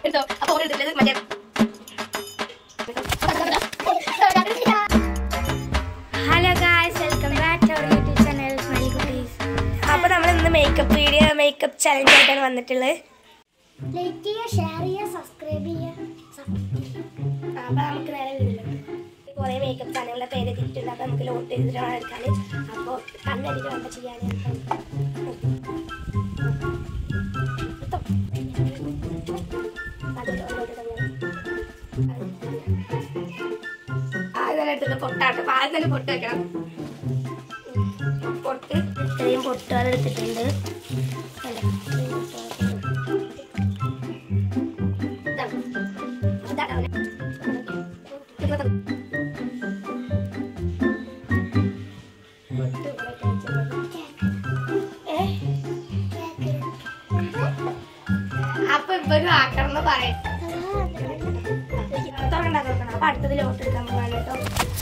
കേട്ടോ അപ്പൊ ഓൾ എടുത്തിട്ട് മറ്റേ hello guys welcome back to our YouTube channel smiley കുട്ടീസ് അപ്പൊ നമ്മൾ ഇന്ന് മേക്കപ്പ് വീഡിയോ മേക്കപ്പ് ചലഞ്ച് ആയിട്ടാണ് വന്നിട്ടുള്ളത് ലൈക്ക് ചെയ്യുക ഷെയർ ചെയ്യുക സബ്സ്ക്രൈബ് ചെയ്യുക അപ്പൊ നമുക്ക് നേരെ വീട്ടിലുണ്ട് കുറെ മേക്കപ്പ് സാധനങ്ങളുടെ പേര് തിരിച്ചിട്ടുണ്ട് അപ്പൊ നമുക്ക് ലോട്ട് ചെയ്തിട്ട് വേണം എടുക്കാൻ അപ്പൊ കണ്ണെടുത്ത് വേണ്ട ചെയ്യാൻ ആദ്യം തന്നെ എടുത്തിട്ട് പൊട്ടാട്ടെ അപ്പൊ ആദ്യം തന്നെ പൊട്ട് വെക്കണം പൊട്ട് ഇത്രയും പൊട്ടുകൾ എടുത്തിട്ടുണ്ട് കണ്ടോ? ഇത്രയും പൊട്ടുകൾ. ഇതാണ്. ഇതാണ് അവനെ. ഇതൊക്കെ പൊട്ട് ഇവിടെ കഴിച്ചിട്ടുണ്ട്. ഏ? അപ്പൊ ഇവരും ആക്കണം എന്ന് പറയും തുറക്കണ്ട തുറക്കണ്ട അപ്പൊ അടുത്തത് ലോട്ട് എടുക്കാൻ പോകാൻ കേട്ടോ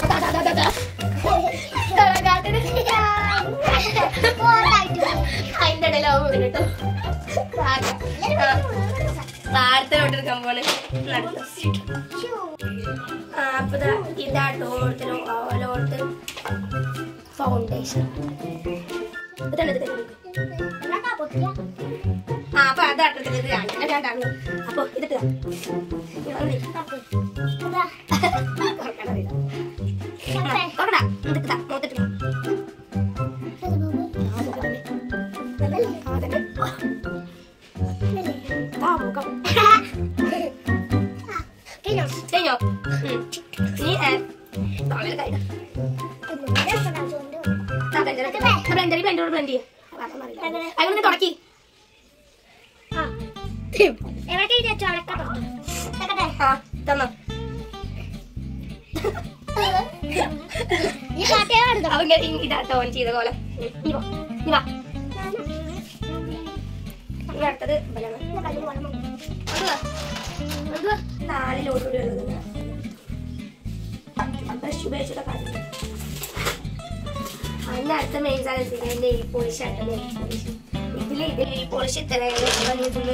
അതിന്റെ ഇടയിലാവും കേട്ടോ താഴത്തെ ലോട്ട് എടുക്കാൻ പോണ് നടത്തു ആ അപ്പൊ ദാ ഇതാട്ടോ ഓരോരുത്തരും ഓരോരുത്തർ ഫൗണ്ടേഷൻ ഇതാണ് ഇത് ആ അപ്പൊ അതാട്ടോ ഇത് രണ്ടാണ് രണ്ടാണ് അപ്പൊ ഇതിട്ട് കഴിഞ്ഞോ ഉം. ഇനി ബ്ലെൻഡർ ബ്ലെൻഡർ ബ്ലെൻഡർ ബ്ലെൻഡ് ചെയ്യാം അതിനൊന്ന് തുടക്കി ആ തന്നോ അവൻ ഇതാട്ടോ ഓൺ ചെയ്ത പോലെ ഉം. ഇനി പോ. ഇനി വാ ഇനി അടുത്തത് ഇവനാണ്. എന്തുവാ? എന്തുവാ? നാല് ലോഡ് കൂടി ഉള്ളത് ബ്രഷ് ഉപയോഗിച്ചിട്ട് കാര്യം അതിന്റെ അടുത്ത മെയിൻ സാധനം നെയിൽ പോളിഷ് ആട്ടോ നെയിൽ പോളിഷ് ഇതില് ഇത് നെയിൽ പോളിഷ് ഇത്ര ഇതില്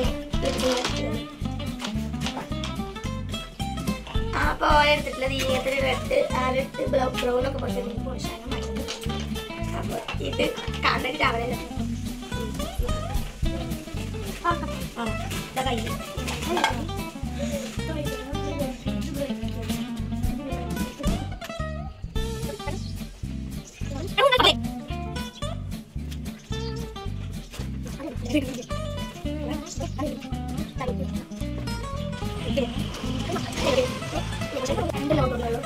അപ്പൊ എടുത്തിട്ടുള്ളത് ഇങ്ങനത്തെ ഒരു റെഡ് ആ റെഡ് ബ്രൗൺ ഒക്കെ കുറച്ച് നെയിൽ പോളിഷ് ആണ് മാറ്റുന്നത് അപ്പൊ ഇത് കണ്ടിട്ട് അവനല്ലോ ആ ഇതാ കയ്യിൽ രണ്ട് ലോട്ടുള്ളൂ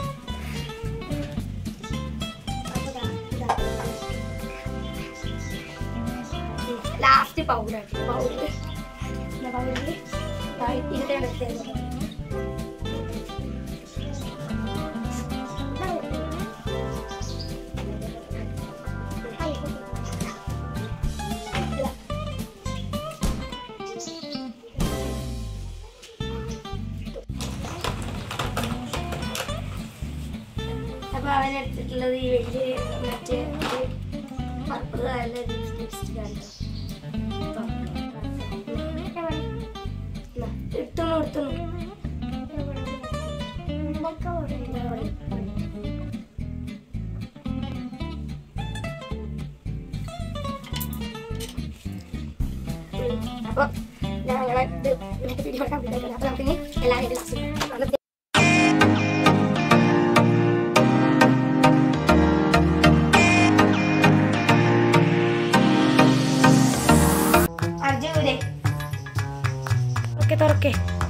ലാസ്റ്റ് പൗഡർ പൗഡർ പൗഡർ ഇതിലാണ് എടുത്തത് അപ്പൊ അവൻ എടുത്തിട്ടുള്ളത് ഈ വലിയ മറ്റേ പർപ്പിൾ കളറിലെ ലിപ്സ്റ്റിക് ആണ് എടുത്തോളൂ എടുത്തോളൂ അപ്പൊ ഞങ്ങളെ ഇത് ഇന്നത്തെ വീഡിയോ കംപ്ലീറ്റ് ആയിട്ടുണ്ട് അപ്പൊ നമുക്ക് ഇനി എല്ലാവരും ലാസ്റ്റ് അർജുനെ ഓക്കെ തുറക്കേ